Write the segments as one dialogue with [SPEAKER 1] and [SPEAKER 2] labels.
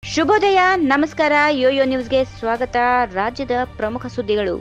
[SPEAKER 1] ಶುಭೋದಯ ನಮಸ್ಕಾರ ಯೋಯೋ ನ್ಯೂಸ್ಗೆ ಸ್ವಾಗತ ರಾಜ್ಯದ ಪ್ರಮುಖ ಸುದ್ದಿಗಳು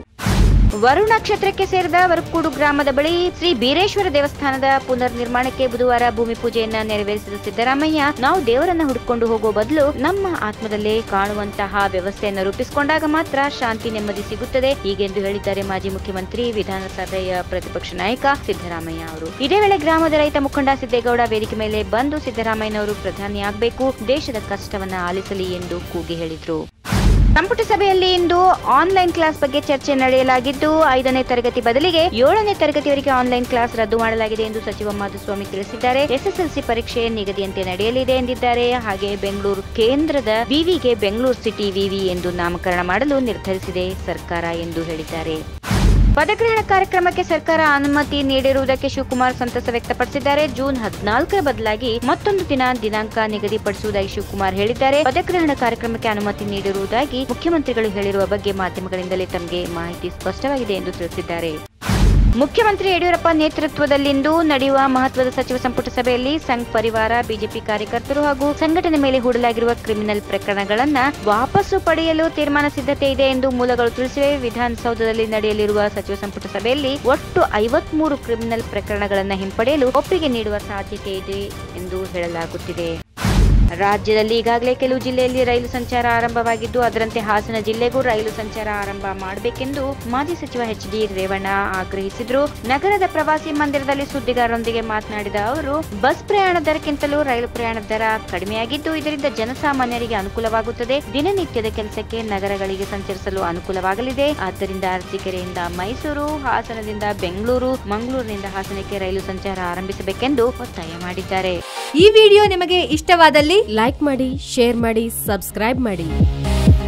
[SPEAKER 1] ವರುಣ ಕ್ಷೇತ್ರಕ್ಕೆ ಸೇರಿದ ವರಕೂಡು ಗ್ರಾಮದ ಬಳಿ ಶ್ರೀ ಬೀರೇಶ್ವರ ದೇವಸ್ಥಾನದ ಪುನರ್ ನಿರ್ಮಾಣಕ್ಕೆ ಬುಧವಾರ ಭೂಮಿ ಪೂಜೆಯನ್ನ ನೆರವೇರಿಸಿದ ಸಿದ್ದರಾಮಯ್ಯ ನಾವು ದೇವರನ್ನ ಹುಡುಕೊಂಡು ಹೋಗೋ ಬದಲು ನಮ್ಮ ಆತ್ಮದಲ್ಲೇ ಕಾಣುವಂತಹ ವ್ಯವಸ್ಥೆಯನ್ನು ರೂಪಿಸಿಕೊಂಡಾಗ ಮಾತ್ರ ಶಾಂತಿ ನೆಮ್ಮದಿ ಸಿಗುತ್ತದೆ ಹೀಗೆಂದು ಹೇಳಿದ್ದಾರೆ ಮಾಜಿ ಮುಖ್ಯಮಂತ್ರಿ ವಿಧಾನಸಭೆಯ ಪ್ರತಿಪಕ್ಷ ನಾಯಕ ಸಿದ್ದರಾಮಯ್ಯ ಅವರು ಇದೇ ವೇಳೆ ಗ್ರಾಮದ ರೈತ ಮುಖಂಡ ಸಿದ್ದೇಗೌಡ ವೇದಿಕೆ ಮೇಲೆ ಬಂದು ಸಿದ್ದರಾಮಯ್ಯನವರು ಪ್ರಧಾನಿ ಆಗಬೇಕು ದೇಶದ ಕಷ್ಟವನ್ನ ಆಲಿಸಲಿ ಎಂದು ಕೂಗಿ ಹೇಳಿದ್ರು ಸಂಪುಟ ಸಭೆಯಲ್ಲಿ ಇಂದು ಆನ್ಲೈನ್ ಕ್ಲಾಸ್ ಬಗ್ಗೆ ಚರ್ಚೆ ನಡೆಯಲಾಗಿದ್ದು ಐದನೇ ತರಗತಿ ಬದಲಿಗೆ ಏಳನೇ ತರಗತಿವರೆಗೆ ಆನ್ಲೈನ್ ಕ್ಲಾಸ್ ರದ್ದು ಮಾಡಲಾಗಿದೆ ಎಂದು ಸಚಿವ ಮಾಧುಸ್ವಾಮಿ ತಿಳಿಸಿದ್ದಾರೆ ಎಸ್ಎಸ್ಎಲ್ಸಿ ಪರೀಕ್ಷೆ ನಿಗದಿಯಂತೆ ನಡೆಯಲಿದೆ ಎಂದಿದ್ದಾರೆ ಹಾಗೆ ಬೆಂಗಳೂರು ಕೇಂದ್ರದ ವಿವಿಗೆ ಬೆಂಗಳೂರು ಸಿಟಿ ವಿವಿ ಎಂದು ನಾಮಕರಣ ಮಾಡಲು ನಿರ್ಧರಿಸಿದೆ ಸರ್ಕಾರ ಎಂದು ಹೇಳಿದ್ದಾರೆ ಪದಗ್ರಹಣ ಕಾರ್ಯಕ್ರಮಕ್ಕೆ ಸರ್ಕಾರ ಅನುಮತಿ ನೀಡಿರುವುದಕ್ಕೆ ಶಿವಕುಮಾರ್ ಸಂತಸ ವ್ಯಕ್ತಪಡಿಸಿದ್ದಾರೆ ಜೂನ್ ಹದಿನಾಲ್ಕರ ಬದಲಾಗಿ ಮತ್ತೊಂದು ದಿನ ದಿನಾಂಕ ನಿಗದಿಪಡಿಸುವುದಾಗಿ ಶಿವಕುಮಾರ್ ಹೇಳಿದ್ದಾರೆ ಪದಗ್ರಹಣ ಕಾರ್ಯಕ್ರಮಕ್ಕೆ ಅನುಮತಿ ನೀಡಿರುವುದಾಗಿ ಮುಖ್ಯಮಂತ್ರಿಗಳು ಹೇಳಿರುವ ಬಗ್ಗೆ ಮಾಧ್ಯಮಗಳಿಂದಲೇ ತಮಗೆ ಮಾಹಿತಿ ಸ್ಪಷ್ಟವಾಗಿದೆ ಎಂದು ತಿಳಿಸಿದ್ದಾರೆ ಮುಖ್ಯಮಂತ್ರಿ ಯಡಿಯೂರಪ್ಪ ನೇತೃತ್ವದಲ್ಲಿಂದು ನಡೆಯುವ ಮಹತ್ವದ ಸಚಿವ ಸಂಪುಟ ಸಭೆಯಲ್ಲಿ ಸಂಘ್ ಪರಿವಾರ ಬಿಜೆಪಿ ಕಾರ್ಯಕರ್ತರು ಹಾಗೂ ಸಂಘಟನೆ ಮೇಲೆ ಹೂಡಲಾಗಿರುವ ಕ್ರಿಮಿನಲ್ ಪ್ರಕರಣಗಳನ್ನ ವಾಪಸ್ಸು ಪಡೆಯಲು ತೀರ್ಮಾನ ಸಿದ್ಧತೆ ಇದೆ ಎಂದು ಮೂಲಗಳು ತಿಳಿಸಿವೆ ವಿಧಾನಸೌಧದಲ್ಲಿ ನಡೆಯಲಿರುವ ಸಚಿವ ಸಂಪುಟ ಸಭೆಯಲ್ಲಿ ಒಟ್ಟು ಐವತ್ಮೂರು ಕ್ರಿಮಿನಲ್ ಪ್ರಕರಣಗಳನ್ನು ಹಿಂಪಡೆಯಲು ಒಪ್ಪಿಗೆ ನೀಡುವ ಸಾಧ್ಯತೆ ಇದೆ ಎಂದು ಹೇಳಲಾಗುತ್ತಿದೆ ರಾಜ್ಯದಲ್ಲಿ ಈಗಾಗಲೇ ಕೆಲವು ಜಿಲ್ಲೆಯಲ್ಲಿ ರೈಲು ಸಂಚಾರ ಆರಂಭವಾಗಿದ್ದು ಅದರಂತೆ ಹಾಸನ ಜಿಲ್ಲೆಗೂ ರೈಲು ಸಂಚಾರ ಆರಂಭ ಮಾಡಬೇಕೆಂದು ಮಾಜಿ ಸಚಿವ ಎಚ್ ಡಿ ರೇವಣ್ಣ ಆಗ್ರಹಿಸಿದ್ರು ನಗರದ ಪ್ರವಾಸಿ ಮಂದಿರದಲ್ಲಿ ಸುದ್ದಿಗಾರರೊಂದಿಗೆ ಮಾತನಾಡಿದ ಅವರು ಬಸ್ ಪ್ರಯಾಣ ದರಕ್ಕಿಂತಲೂ ರೈಲು ಪ್ರಯಾಣ ದರ ಕಡಿಮೆಯಾಗಿದ್ದು ಇದರಿಂದ ಜನಸಾಮಾನ್ಯರಿಗೆ ಅನುಕೂಲವಾಗುತ್ತದೆ ದಿನನಿತ್ಯದ ಕೆಲಸಕ್ಕೆ ನಗರಗಳಿಗೆ ಸಂಚರಿಸಲು ಅನುಕೂಲವಾಗಲಿದೆ ಆದ್ದರಿಂದ ಅರಸೀಕೆರೆಯಿಂದ ಮೈಸೂರು ಹಾಸನದಿಂದ ಬೆಂಗಳೂರು ಮಂಗಳೂರಿನಿಂದ ಹಾಸನಕ್ಕೆ ರೈಲು ಸಂಚಾರ ಆರಂಭಿಸಬೇಕೆಂದು ಒತ್ತಾಯ ಮಾಡಿದ್ದಾರೆ
[SPEAKER 2] ಈ ವಿಡಿಯೋ ನಿಮಗೆ ಇಷ್ಟವಾದಲ್ಲಿ ಲೈಕ್ ಮಾಡಿ ಶೇರ್ ಮಾಡಿ ಸಬ್ಸ್ಕ್ರೈಬ್ ಮಾಡಿ